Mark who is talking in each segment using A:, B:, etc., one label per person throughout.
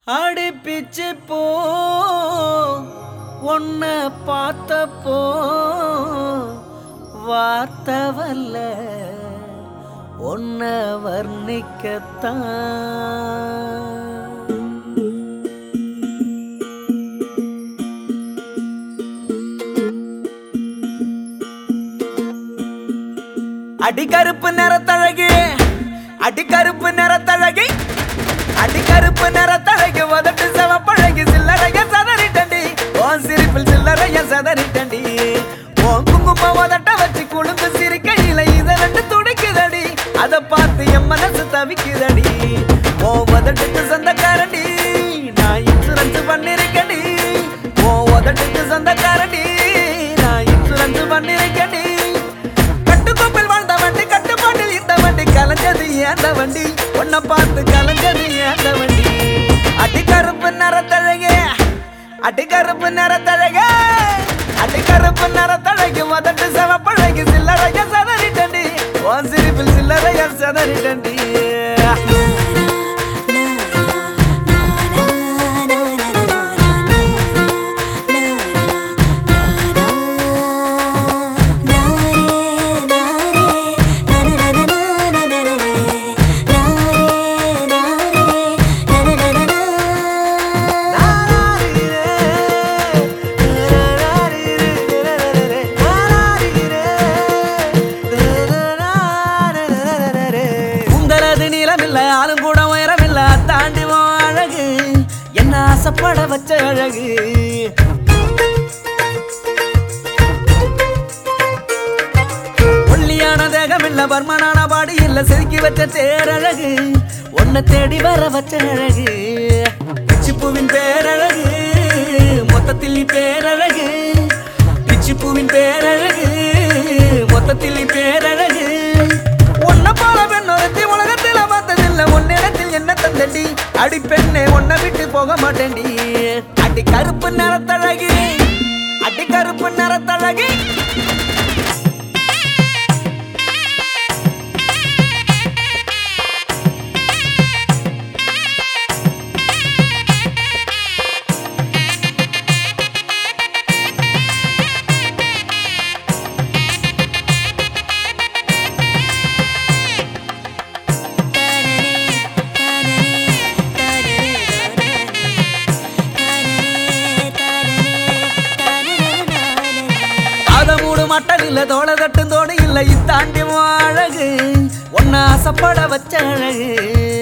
A: அடிப்பிச்சு போ உன்ன பார்த்தப்போ வார்த்தை வல்ல உன்னை வர்ணிக்கத்தான் அடிகருப்பு நிறத்தழகு அடிகருப்பு நிறத்தழகு அடிகருப்பு நிறத்தழகு உதட்டு செவப்பழகு சில்லறைய சதறிட்டண்டி உன் சிரிப்பில் சில்லறைய சதறிட்டண்டி உன் குங்கும உதட்ட வச்சு குழுந்து சிரிக்கையில இத ரெண்டு துடிக்குதடி அத பார்த்து என் மனசு தவிக்குதடி உன் உதட்டுக்கு சொந்தக்காரண்டி நான் இன்சூரன்ஸ் பண்ணிருக்கடி உன் உதட்டுக்கு சொந்தக்காரண்டி நான் இன்சூரன்ஸ் பண்ணிருக்கடி கட்டுக்கோப்பில் வாழ்ந்த வண்டி கட்டுப்பாட்டில் இந்த வண்டி கலைஞ்சது ஏந்த வண்டி உன்னை பார்த்து கலைஞ்சது ஏந்த வண்டி அடிக்கருப்பு நிறத்தழகே அடிக்கருப்பு நிறத்தழகே அடிக்கருப்பு நிறத்தழகு முதட்டு செவப்பழகு சில்லறைய சதறிட்டண்டி உன் சிரிப்பில் சில்லறைய சதறிட்டண்டி உங்களது நீளமில்ல ஆளும் கூட உயரமில்ல தாண்டி உன் அழகு என்ன ஆசைப்பட வச்ச அழகு ஒல்லியான தேகம் இல்ல பர்மனான பாடி இல்ல செதுக்கி வச்ச தேரழகு உன்னை தேடி வர வச்ச அழகு பிச்சிப்பூவின் பேரழகு மொத்தத்தில் நீ பேரழகு பிச்சிப்பூவின் பேரழகு மொத்தத்தில் நீ பேரழகு உன்னை போல பெண் ஒருத்தி உலகத்தில் பார்த்ததில்ல உன்னிடத்தில் என்ன தந்தடி அடி பெண்ணே உன்னை விட்டு போக மாட்டேன்டி அடி கருப்பு நிறத்தழகு அடி கருப்பு நிறத்தழகு அத மூடு மட்டன் இல்ல தோள தட்டும் தோடு இல்ல இத்தாண்டி உன் அழகு உன்னை ஆசைப்பட வச்ச அழகு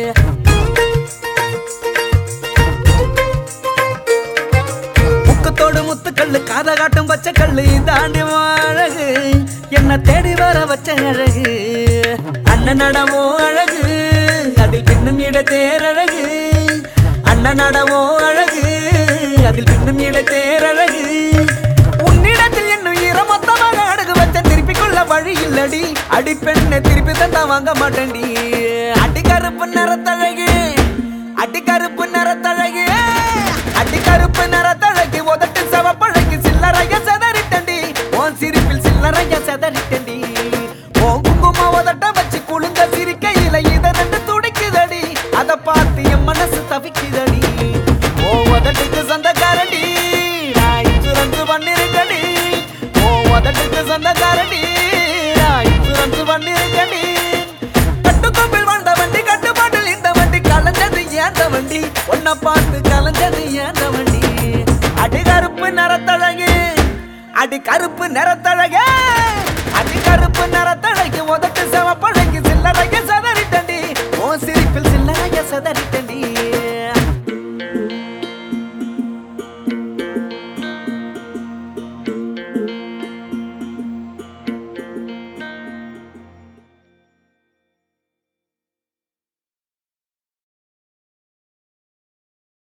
A: முக்கத்தோடு முத்துக்கல்லு காத காட்டும் பச்சை கல்லு இதாண்டி உன் அழகு என்ன தேடி வர வச்ச அழகு அண்ணன் நடமோ அழகு அதில் பின்னும் இட தேரழகு அண்ணன் நடமோ அழகு அதில் பின்னும் இட தேரழகு உன்னிடத்தில் என்னும் ஈரமொத்தமாக அடகு வச்ச திருப்பி கொள்ள வழி இல்லடி அடி பெண்ணை திருப்பி தந்தா வாங்க மாட்டேன்டி அடி கருப்பு நிறத்தழகு அடி கருப்பு நிறத்தழகு அடி கருப்பு நிறத்தழகு உதட்டு செவப்பழகு சில்லறைய செதறிட்டண்டி உன் சிரிப்பில் சில்லறைய செதறிட்டண்டி உன் குங்கும உதட்ட வச்சு குளுங்க சிரிக்கையில இத ரெண்டு துடிக்குதடி அத பார்த்து என் மனசு தவிக்குதடி ஓ உதட்டுக்கு சொந்தக்காரண்டி நான் இன்சூரன்ஸ் பண்ணிருக்கடி ஓ உதட்டுக்கு சொந்தக்காரண்டி நான் இன்சூரன்ஸ் பண்ணிருக்கடி கட்டுக்கோப்பில் வாழ்ந்த வண்டி கட்டுப்பாட்டில் இந்த வண்டி கலைஞ்சது ஏந்த வண்டி உன்னை பார்த்து கலைஞ்சது ஏந்த வண்டி அடி கருப்பு நிறத்தழகு அடி கருப்பு நிறத்தழகு